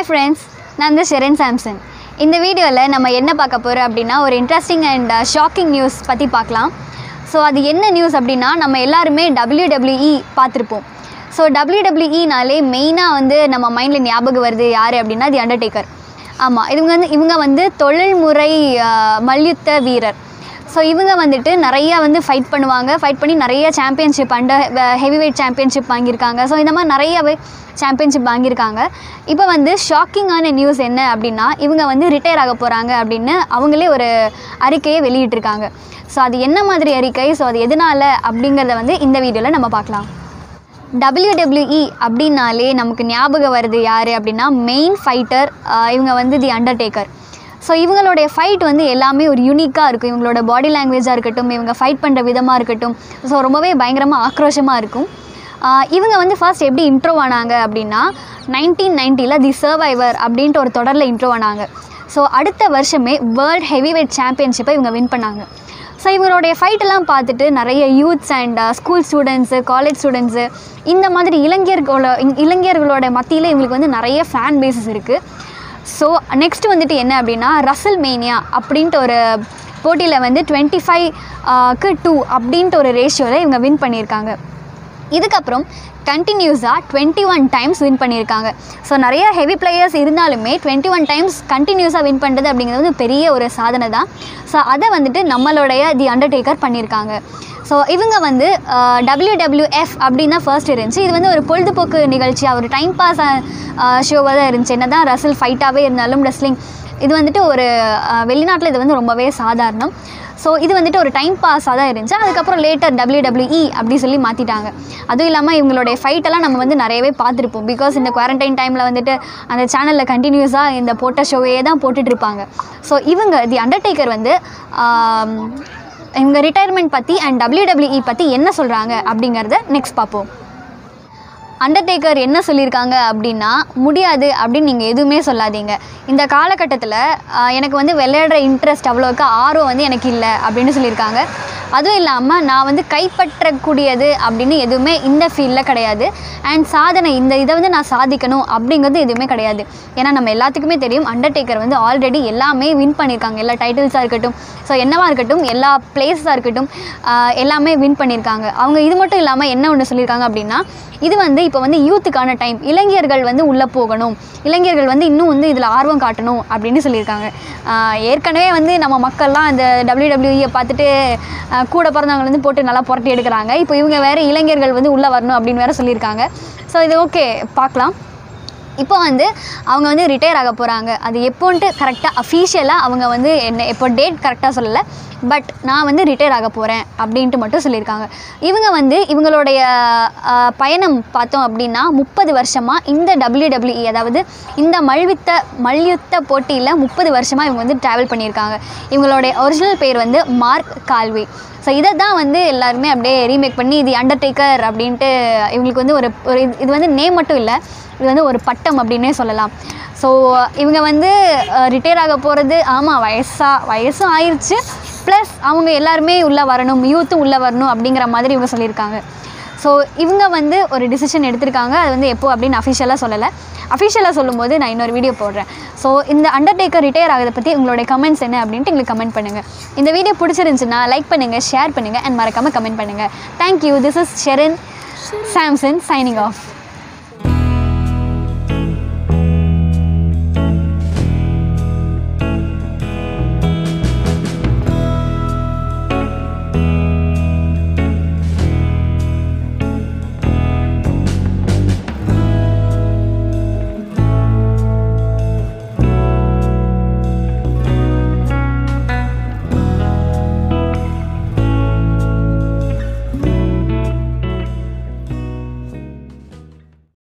hi friends நான் தான் Sharon Samson இந்த வீடியோவில் நம்ம என்ன பார்க்க போகிறோம் அப்படின்னா ஒரு இன்ட்ரெஸ்டிங் அண்ட் ஷாக்கிங் நியூஸ் பற்றி பார்க்கலாம் ஸோ அது என்ன நியூஸ் அப்படின்னா நம்ம எல்லாருமே WWE பார்த்துருப்போம் ஸோ டபிள்யூடபிள்யூஇனாலே மெயினாக வந்து நம்ம மைண்டில் ஞாபகம் வருது யார் அப்படின்னா தி அண்டர்டேக்கர் ஆமாம் இவங்க வந்து இவங்க வந்து தொழில்முறை ஆஹ், மல்யுத்த வீரர் ஸோ இவங்க வந்துட்டு நிறையா வந்து ஃபைட் பண்ணுவாங்க ஃபைட் பண்ணி நிறைய championship under heavy weight championship வாங்கியிருக்காங்க ஸோ இந்த மாதிரி நிறையவே சாம்பியன்ஷிப் வாங்கியிருக்காங்க இப்போ வந்து ஷாக்கிங்கான நியூஸ் என்ன அப்படின்னா இவங்க வந்து ரிட்டையர் ஆக போகிறாங்க அப்படின்னு அவங்களே ஒரு அறிக்கையை வெளியிட்டிருக்காங்க ஸோ அது என்ன மாதிரி அறிக்கை ஸோ அது எதனால அப்படிங்கிறத வந்து இந்த வீடியோவில் நம்ம பார்க்கலாம் WWE அப்படின்னாலே நமக்கு ஞாபகம் வருது யார் அப்படின்னா மெயின் ஃபைட்டர் இவங்க வந்து தி அண்டர்டேக்கர் ஸோ இவங்களுடைய ஃபைட் வந்து எல்லாமே ஒரு யூனிக்காக இருக்கும் இவங்களோட பாடி லாங்குவேஜாக இருக்கட்டும் இவங்க ஃபைட் பண்ணுற விதமாக இருக்கட்டும் ஸோ ரொம்பவே பயங்கரமாக ஆக்ரோஷமாக இருக்கும் ஆஹ் இவங்க வந்து ஃபர்ஸ்ட் எப்படி இன்ட்ரோ ஆனாங்க அப்படின்னா நைன்டீன் நைன்ட்டியில் தி சர்வைவர் அப்படின்ட்டு ஒரு தொடரில் இன்ட்ரோ ஆனாங்க ஸோ அடுத்த வருஷமே வேர்ல்ட் ஹெவி வெயிட் சாம்பியன்ஷிப்பை இவங்க வின் பண்ணாங்க ஸோ இவங்களுடைய ஃபைட்டெல்லாம் பார்த்துட்டு நிறைய youths and school students college students இந்த மாதிரி இளைஞர்களோட இ- இளைஞர்களோட மத்தியில் இவங்களுக்கு வந்து நிறைய ஃபேன் பேஸஸ் இருக்குது ஸோ நெக்ஸ்ட் வந்துட்டு என்ன அப்படின்னா ரசல் மேனியா அப்படின்ட்டு ஒரு போட்டியில் வந்து டுவெண்ட்டி ஃபைவ்க்கு டூ அப்படின்ட்டு ஒரு ரேஷியோவில் இவங்க வின் பண்ணியிருக்காங்க இதுக்கப்புறம் கண்டினியூஸாக டுவெண்ட்டி ஒன் டைம்ஸ் வின் பண்ணியிருக்காங்க ஸோ நிறைய ஹெவி பிளேயர்ஸ் இருந்தாலுமே டுவெண்ட்டி ஒன் டைம்ஸ் கண்டினியூஸாக வின் பண்ணுறது அப்படிங்கிறது வந்து பெரிய ஒரு சாதனை தான் ஸோ அதை வந்துட்டு நம்மளுடைய தி அண்டர்டேக்கர் பண்ணியிருக்காங்க ஸோ இவங்க வந்து டபிள்யூடபிள்யூஎஃப் அப்படின்னு தான் ஃபர்ஸ்ட் இருந்துச்சு இது வந்து ஒரு பொழுதுபோக்கு நிகழ்ச்சியாக ஒரு டைம் பாஸ் ஷோவாக தான் இருந்துச்சு என்ன தான் ரசல் ஃபைட்டாகவே இருந்தாலும் ரெஸ்லிங் இது வந்துட்டு ஒரு வெளிநாட்டில் இது வந்து ரொம்பவே சாதாரணம் ஸோ இது வந்துட்டு ஒரு டைம் பாஸாக தான் இருந்துச்சு அதுக்கப்புறம் லேட்டர் WWE அப்படி சொல்லி மாற்றிட்டாங்க அதுவும் இல்லாமல் இவங்களுடைய ஃபைட்டெல்லாம் நம்ம வந்து நிறையவே பார்த்துருப்போம் பிகாஸ் இந்த குவாரண்டைன் டைமில் வந்துட்டு அந்த சேனலில் கண்டினியூஸாக இந்த போட்ட ஷோவே தான் போட்டுட்டு இருப்பாங்க ஸோ இவங்க தி அண்டர்டேக்கர் வந்து ஆம், இவங்க ரிட்டையர்மெண்ட் பற்றி அண்ட் WWE பற்றி என்ன சொல்கிறாங்க அப்படிங்கிறத நெக்ஸ்ட் பார்ப்போம் அண்டர்டேக்கர் என்ன சொல்லியிருக்காங்க அப்படின்னா முடியாது அப்படின்னு நீங்கள் எதுவுமே சொல்லாதீங்க இந்த காலகட்டத்தில் எனக்கு வந்து விளையாடுற இன்ட்ரெஸ்ட் அவ்வளோக்கு ஆர்வம் வந்து எனக்கு இல்லை அப்படின்னு சொல்லியிருக்காங்க அதுவும் இல்லாமல் நான் வந்து கைப்பற்றக்கூடியது அப்படின்னு எதுவுமே இந்த ஃபீல்டில் கிடையாது அண்ட் சாதனை இந்த இதை வந்து நான் சாதிக்கணும் அப்படிங்கிறது எதுவுமே கிடையாது ஏன்னா நம்ம எல்லாத்துக்குமே தெரியும் அண்டர்டேக்கர் வந்து ஆல்ரெடி எல்லாமே வின் பண்ணியிருக்காங்க எல்லா டைட்டில்ஸாக இருக்கட்டும் ஸோ என்னவா இருக்கட்டும் எல்லா பிளேஸாக இருக்கட்டும் ஆஹ் எல்லாமே வின் பண்ணியிருக்காங்க அவங்க இது மட்டும் இல்லாமல் என்ன ஒன்று சொல்லியிருக்காங்க அப்படின்னா இது வந்து இப்போ வந்து யூத்துக்கான டைம் இளைஞர்கள் வந்து உள்ளே போகணும் இளைஞர்கள் வந்து இன்னும் வந்து இதில் ஆர்வம் காட்டணும் அப்படின்னு சொல்லியிருக்காங்க ஆஹ் ஏற்கனவே வந்து நம்ம மக்கள்லாம் இந்த டபிள்யூடபிள்யூஇயை பார்த்துட்டு ஆஹ் கூட பிறந்தவங்க வந்து போட்டு நல்லா புரட்டி எடுக்கிறாங்க இப்போ இவங்க வேறு இளைஞர்கள் வந்து உள்ளே வரணும் அப்படின்னு வேறு சொல்லியிருக்காங்க ஸோ இது ஓகே பார்க்கலாம் இப்போ வந்து அவங்க வந்து ரிட்டையர் ஆக போகிறாங்க அது எப்போன்ட்டு கரெக்டாக அஃபீஷியலாக அவங்க வந்து என்ன எப்போ டேட் கரெக்டாக சொல்லலை பட் நான் வந்து ரிட்டையர் ஆக போகிறேன் அப்படின்ட்டு மட்டும் சொல்லியிருக்காங்க இவங்க வந்து இவங்களுடைய ஆஹ், பயணம் பார்த்தோம் அப்படின்னா முப்பது வருஷமாக இந்த WWE அதாவது இந்த மல்வித்த மல்யுத்த போட்டியில் முப்பது வருஷமாக இவங்க வந்து ட்ராவல் பண்ணியிருக்காங்க இவங்களுடைய ஒரிஜினல் பேர் வந்து மார்க் கால்வே ஸோ இதை தான் வந்து எல்லாருமே அப்படியே ரீமேக் பண்ணி இது அண்டர்டேக்கர் அப்படின்ட்டு இவங்களுக்கு வந்து ஒரு ஒரு இது- இது வந்து நேம் மட்டும் இல்லை இது வந்து ஒரு பட்டம் அப்படின்னே சொல்லலாம் ஸோ இவங்க வந்து ரிட்டையர் ஆக போகிறது ஆமாம் வயசா வயசும் ஆயிடுச்சு ப்ளஸ் அவங்க எல்லாருமே உள்ளே வரணும் யூத்தும் உள்ளே வரணும் அப்படிங்கிற மாதிரி இவங்க சொல்லியிருக்காங்க ஸோ இவங்க வந்து ஒரு டிசிஷன் எடுத்திருக்காங்க அது வந்து எப்போ அப்படின்னு அஃபிஷியலாக சொல்லலை அஃபிஷியலாக சொல்லும்போது நான் இன்னொரு வீடியோ போடுறேன் ஸோ இந்த அண்டர்டேக்கர் ரிட்டையர் ஆகிறத பற்றி உங்களுடைய கமெண்ட்ஸ் என்ன அப்படின்ட்டு எங்களுக்கு கமெண்ட் பண்ணுங்கள் இந்த வீடியோ பிடிச்சிருந்துச்சுன்னா லைக் பண்ணுங்கள் ஷேர் பண்ணுங்கள் அண்ட் மறக்காமல் கமெண்ட் பண்ணுங்கள் thank you this is Sharon Samson signing of